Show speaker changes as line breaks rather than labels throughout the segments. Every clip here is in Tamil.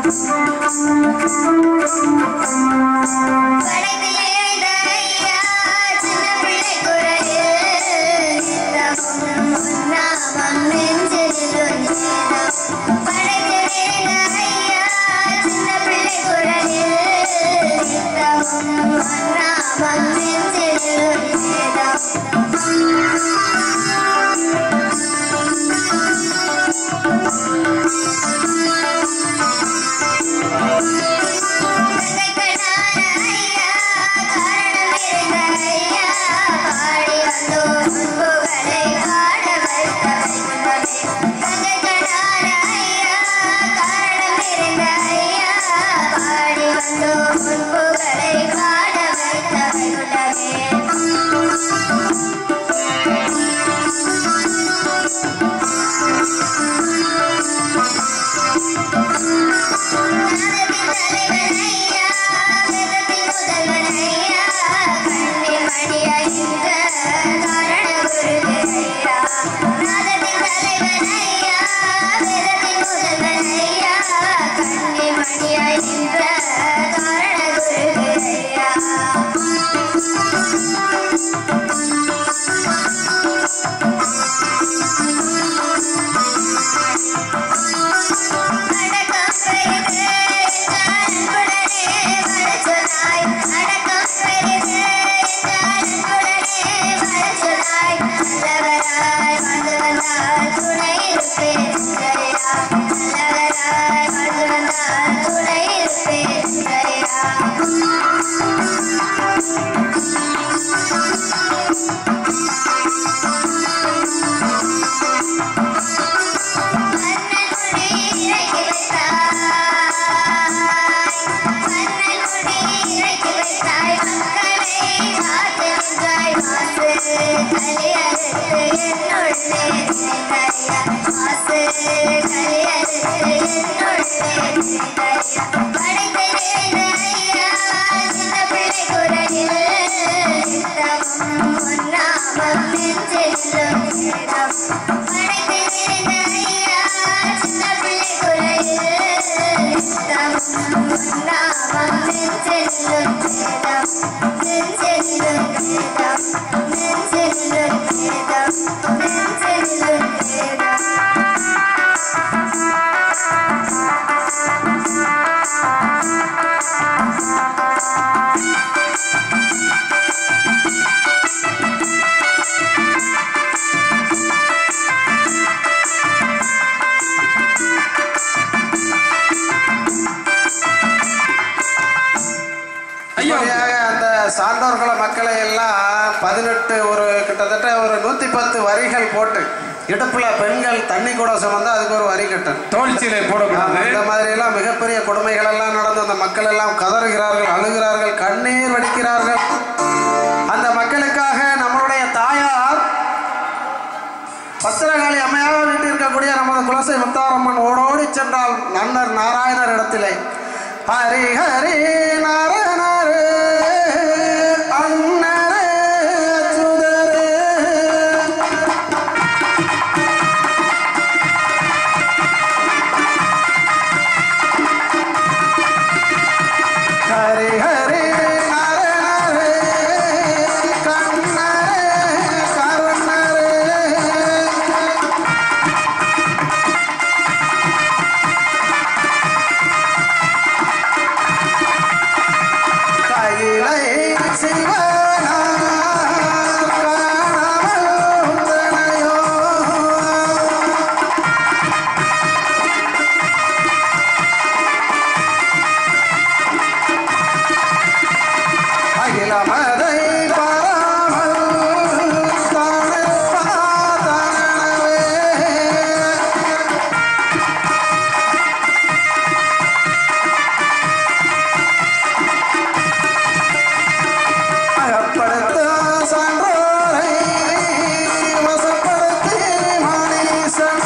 ஐயா
இப்படியாக அந்த சான்றோர்கள மக்களை எல்லாம் பதினெட்டு ஒரு கிட்டத்தட்ட ஒரு நூத்தி பத்து வரிகள் போட்டு இடுப்புல பெண்கள் தண்ணி கூட சுமந்தா அதுக்கு ஒரு வரி கட்டணும்
தோல்சிலை போடக்கூடாது
இந்த மாதிரி எல்லாம் மிகப்பெரிய கொடுமைகள் எல்லாம் நடந்து அந்த மக்கள் எல்லாம் கதறுகிறார்கள் அழுகிறார்கள் கண்ணீர் வடிக்கிறார்கள் அந்த மக்களுக்காக நம்மளுடைய தாயார் பத்திரகாளி அம்மையாக வீட்டில் இருக்கக்கூடிய நமது குலசை முத்தாரம்மன் ஓடோடி சென்றால் நன்னர் நாராயணர் இடத்திலே ஹரி ஹரி நாரணரே அண்ணரே அச்சுதரே ஹரி ஹரி நாரணரே கண்ணரே கருணரே கையிலை சிவனார் காணாமல் உந்தனையோ. அகிலமதை பராமல் தானே அகப்படுத்த சான்றோரை வசப்படுத்தி மானீசன்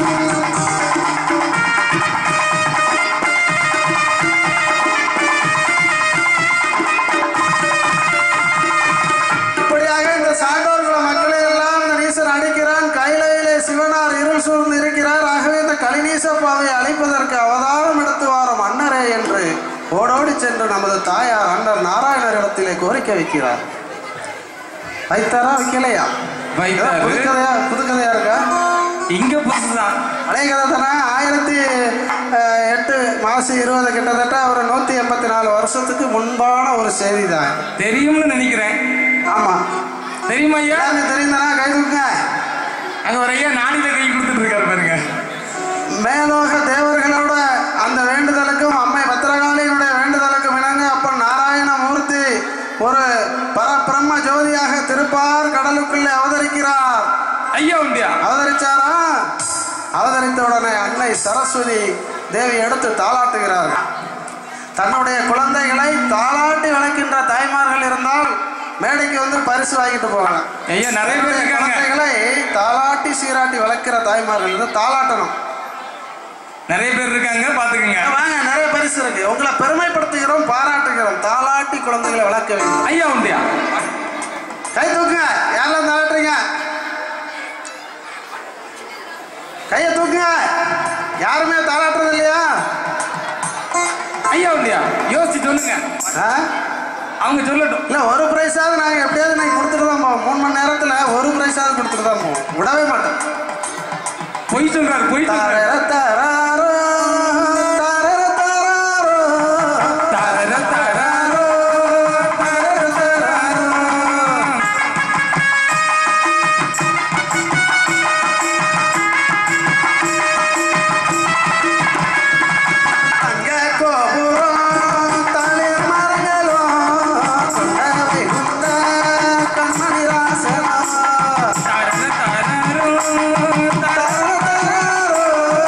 இப்படியாக இந்த சான்றோர்கள் மக்களை எல்லாம் இந்த நீசர் அடிக்கிறான் கைலையிலே சிவனார் இருள் சூழ்ந்து இருக்கிறார் ஆகவே இந்த கலிநீச பாவை அழிப்பதற்கு அவதாரம் எடுத்து வாரும் அன்ன என்று ஓடோடி சென்று நமது தாயார் அண்ணர் நாராயணரிடத்திலே கோரிக்கை வைக்கிறார் வைத்தாரா வைக்கலையா
வைத்தாரு.
புதுக்கதையா புதுக்கதையா இருக்கா
இங்க புதுசுதான்
பழைய கதை தானே ஆயிரத்தி அஹ், எட்டு மாசம் இருபது கிட்டத்தட்ட ஒரு நூற்றி எண்பத்தி நாலு வருஷத்துக்கு முன்பான ஒரு செய்தி தான்
தெரியும்னு நினைக்கிறேன்
ஆமாம்
தெரியுமா ஐயா
யாருக்கு தெரியுதுனா கை தூக்குங்க
அங்க ஒரு ஐயா நாளில கை கொடுத்துட்டு இருக்காரு பாருங்க
மேலோக தேவர்களோட அந்த வேண்டுதலுக்கும் அம்மை பத்திரகாளியினுடைய வேண்டுதலுக்கும் இணங்க அப்ப நாராயணமூர்த்தி ஒரு பரபிரம்ம ஜோதியாக திருப்பார் கடலுக்குள்ளே அவதரிக்கிறார்
ஐயா உண்டியா
அவதரிச்சாரா அவதரித்த உடனே அன்னை சரஸ்வதி தேவி எடுத்து தாளாட்டுகிறார் தன்னுடைய குழந்தைகளை தாளாட்டி வளர்க்கின்ற தாய்மார்கள் இருந்தால் மேடைக்கு வந்து பரிசு வாங்கிட்டு போவாங்க
ஐயா நிறைய பேர் இருக்காங்க
குழந்தைகளை தாளாட்டி சீராட்டி வளர்க்கிற தாய்மார்கள் வந்து தாளாட்டணும்
நிறைய பேர் இருக்காங்க பாத்துக்கங்க
வாங்க நிறைய பரிசு இருக்கு உங்களை பெருமைப்படுத்துகிறோம் பாராட்டுகிறோம் தாளாட்டி குழந்தைகளை வளர்க்க வேண்டும்
ஐயா உண்டியா
கை தூக்குங்க யாரெல்லாம் தாளாட்டுறீங்க கையை தூக்குங்க யாருமே தாளாட்டுறது இல்லையா
ஐயா உண்டியா யோசிச்சு சொல்லுங்க
ஆ?
அவங்க சொல்லட்டும்
இல்ல ஒரு பிரைஸாவது நாங்க எப்படியாவது நாங்க கொடுத்துட்டு தான் போவோம் மூணு மணி நேரத்துல ஒரு பிரைஸாவது கொடுத்துட்டு தான் போவோம் விடவே மாட்டோம்
பொய் சொல்றாரு பொய் சொல்றாரு
தாரர தாராரோ, தாரர தாராரோ,
தரர தரரோ,
தாரர தாராரோ. அங்க கோபுரம் தளிர் மரங்களும் கொண்டவை குந்த கண்மணி ராசனம்
தரர தரரோ, தர-
தாரர தாராரோ,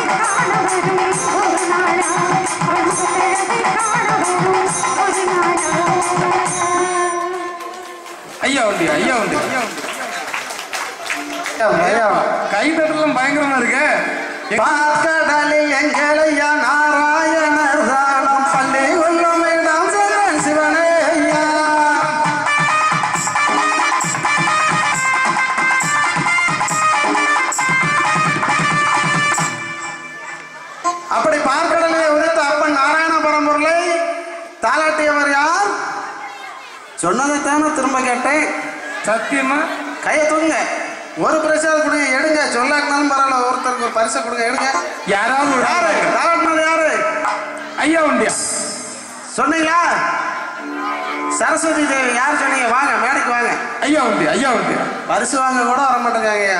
ஐயா உண்டு ஐயா உண்டு
பயம்
கை தட்டலாம் பயங்கரமா இருக்கு
பாக்கடலில் எங்களையா நாராயணர் தானம் பள்ளி கொள்ளும் இடம் செல்வன் சிவனே ஐயா அப்படி பார்க்கடலே உதித்த அப்பன் நாராயண பரம்பொருளை தாளாட்டியவர் யார் சொன்னதைத்தானே திரும்ப கேட்டேன்
சத்தியமா
கையை தூங்க ஒரு பிரசாதம் கொடுங்க எடுங்க சொல்லாட்டினாலும் பரவாயில்ல ஒருத்தருக்கு ஒரு பரிசை கொடுங்க எடுங்க
யாராவது ஒரு
யாரு
ஆள்
தாளாட்டினது யாரு
ஐயா உண்டியா
சொன்னீங்களா சரஸ்வதி தேவி யார் சொன்னீங்க வாங்க மேடைக்கு வாங்க
ஐயா உண்டு ஐயா உண்டு
பரிசு வாங்க கூட வர மாட்டேங்காங்க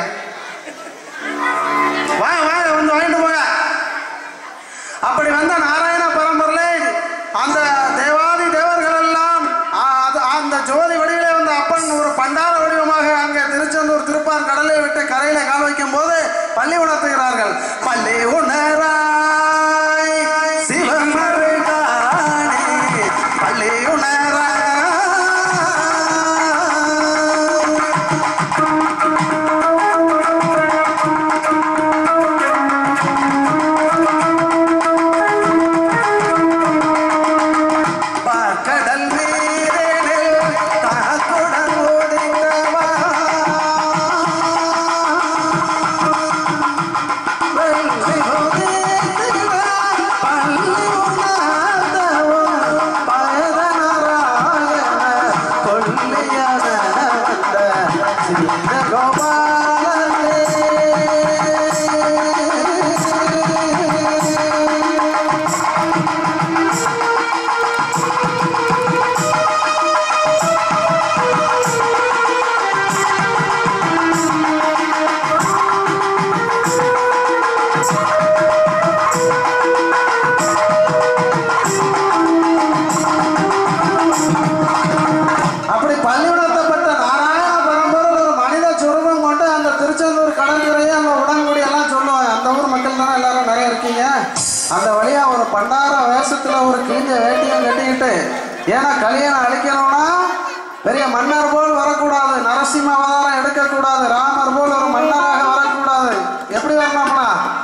வாங்க வாங்க வந்து வாங்கிட்டு போங்க அப்படி வந்த நாராயண பரம்பரிலே அந்த தேவாதி தேவர்கள் எல்லாம் ஆ, அது- அந்த ஜோதி வடிவிலே வந்த அப்பன் ஒரு பண்டார வடிவமாக அங்கே திருச்செந்தூர் திருப்பார் கடலை விட்டு கரையில கால் வைக்கும் போது பள்ளி உணர்த்துகிறார்கள் பள்ளி உணராய் சிவமருகானே பள்ளி உணராய் கடல் நீரில் தனக்குடன் ஓடினவா வெள்ளி உதிர்த்திட பள்ளி உணர்ந்தவா பரதனராயண கொல்லியன சீத கோபாலனே அப்படி பள்ளியுணர்த்தப்பட்ட நாராயண பரம்பொருள் ஒரு மனித சுரூபம் கொண்டு அந்த திருச்செந்தூர் கடற்கரையை அந்த உடன்குடி எல்லாம் சொல்லுவாங்க அந்த ஊர் மக்கள் தானே எல்லாரும் நிறைய இருக்கீங்க அந்த வழியா ஒரு பண்டார வேஷத்துல ஒரு கிழிஞ்ச வேட்டியும் கட்டிக்கிட்டு ஏன்னா கல்யாணம் அழிக்கணும்னா பெரிய மன்னர் போல் வரக்கூடாது நரசிம்ம அவதாரம் எடுக்கக்கூடாது ராமர் போல் ஒரு மன்னராக வரக்கூடாது எப்படி வரணும்னா